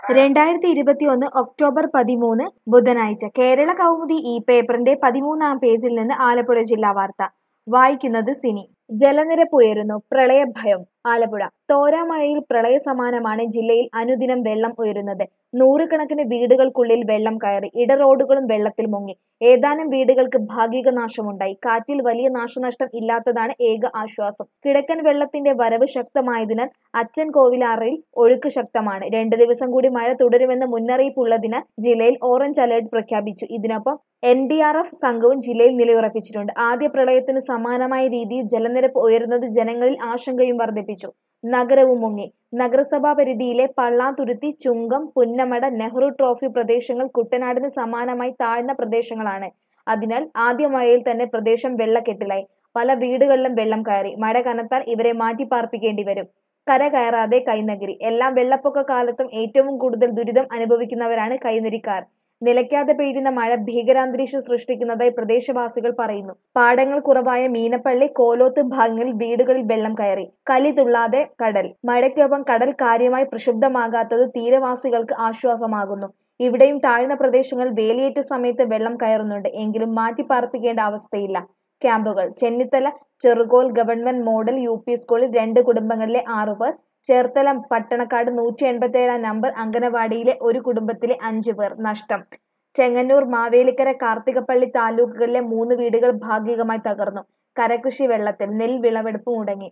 രണ്ടായിരത്തി ഇരുപത്തിയൊന്ന് ഒക്ടോബർ പതിമൂന്ന് ബുധനാഴ്ച കേരള കൗമുദി ഈ പേപ്പറിന്റെ പതിമൂന്നാം പേജിൽ നിന്ന് ആലപ്പുഴ ജില്ലാ വാർത്ത വായിക്കുന്നത് സിനി ജലനിരപ്പ് ഉയരുന്നു പ്രളയഭയം ആലപ്പുഴ തോരാമഴയിൽ പ്രളയ സമാനമാണ് ജില്ലയിൽ അനുദിനം വെള്ളം ഉയരുന്നത് നൂറുകണക്കിന് വീടുകൾക്കുള്ളിൽ വെള്ളം കയറി ഇട റോഡുകളും വെള്ളത്തിൽ മുങ്ങി ഏതാനും വീടുകൾക്ക് ഭാഗിക നാശമുണ്ടായി കാറ്റിൽ വലിയ നാശനഷ്ടം ഇല്ലാത്തതാണ് ഏക ആശ്വാസം കിഴക്കൻ വെള്ളത്തിന്റെ വരവ് ശക്തമായതിനാൽ അച്ചൻ കോവിലാറിൽ ഒഴുക്ക് ശക്തമാണ് രണ്ടു ദിവസം കൂടി മഴ തുടരുമെന്ന് മുന്നറിയിപ്പുള്ളതിനാൽ ജില്ലയിൽ ഓറഞ്ച് അലേർട്ട് പ്രഖ്യാപിച്ചു ഇതിനൊപ്പം എൻ ഡി ആർ എഫ് സംഘവും ജില്ലയിൽ നിലയുറപ്പിച്ചിട്ടുണ്ട് ആദ്യ പ്രളയത്തിന് സമാനമായ രീതിയിൽ ജലനിരപ്പ് ഉയരുന്നത് ജനങ്ങളിൽ ആശങ്കയും വർദ്ധിപ്പിച്ചു നഗരവും മുങ്ങി നഗരസഭാ പരിധിയിലെ പള്ളാതുരുത്തി ചുങ്കം പുന്നമട നെഹ്റു ട്രോഫി പ്രദേശങ്ങൾ കുട്ടനാടിന് സമാനമായി താഴ്ന്ന പ്രദേശങ്ങളാണ് അതിനാൽ ആദ്യ മഴയിൽ തന്നെ പ്രദേശം വെള്ളക്കെട്ടിലായി പല വീടുകളിലും വെള്ളം കയറി മഴ കനത്താൽ ഇവരെ മാറ്റിപ്പാർപ്പിക്കേണ്ടി വരും കര കയറാതെ കൈനഗരി എല്ലാം വെള്ളപ്പൊക്ക കാലത്തും ഏറ്റവും കൂടുതൽ ദുരിതം അനുഭവിക്കുന്നവരാണ് കൈനരിക്കാർ നിലയ്ക്കാതെ പെയ്യുന്ന മഴ ഭീകരാന്തരീക്ഷം സൃഷ്ടിക്കുന്നതായി പ്രദേശവാസികൾ പറയുന്നു പാടങ്ങൾ കുറവായ മീനപ്പള്ളി കോലോത്ത് ഭാഗങ്ങളിൽ വീടുകളിൽ വെള്ളം കയറി കലി തുള്ളാതെ കടൽ മഴയ്ക്കൊപ്പം കടൽ കാര്യമായി പ്രക്ഷുബ്ധമാകാത്തത് തീരവാസികൾക്ക് ആശ്വാസമാകുന്നു ഇവിടെയും താഴ്ന്ന പ്രദേശങ്ങളിൽ വേലിയേറ്റ സമയത്ത് വെള്ളം കയറുന്നുണ്ട് എങ്കിലും മാറ്റിപ്പാർപ്പിക്കേണ്ട അവസ്ഥയില്ല ക്യാമ്പുകൾ Chennithala Cherukol government model U P സ്കൂളിൽ രണ്ട് കുടുംബങ്ങളിലെ ആറുപേർ ചേർത്തല പട്ടണക്കാട് നൂറ്റി എൺപത്തി ഏഴാം നമ്പർ അംഗനവാടിയിലെ ഒരു കുടുംബത്തിലെ അഞ്ചു പേർ നഷ്ടം ചെങ്ങന്നൂർ മാവേലിക്കര കാർത്തികപ്പള്ളി താലൂക്കുകളിലെ മൂന്ന് വീടുകൾ ഭാഗികമായി തകർന്നു കരകൃഷി വെള്ളത്തിൽ നെൽ വിളവെടുപ്പ് മുടങ്ങി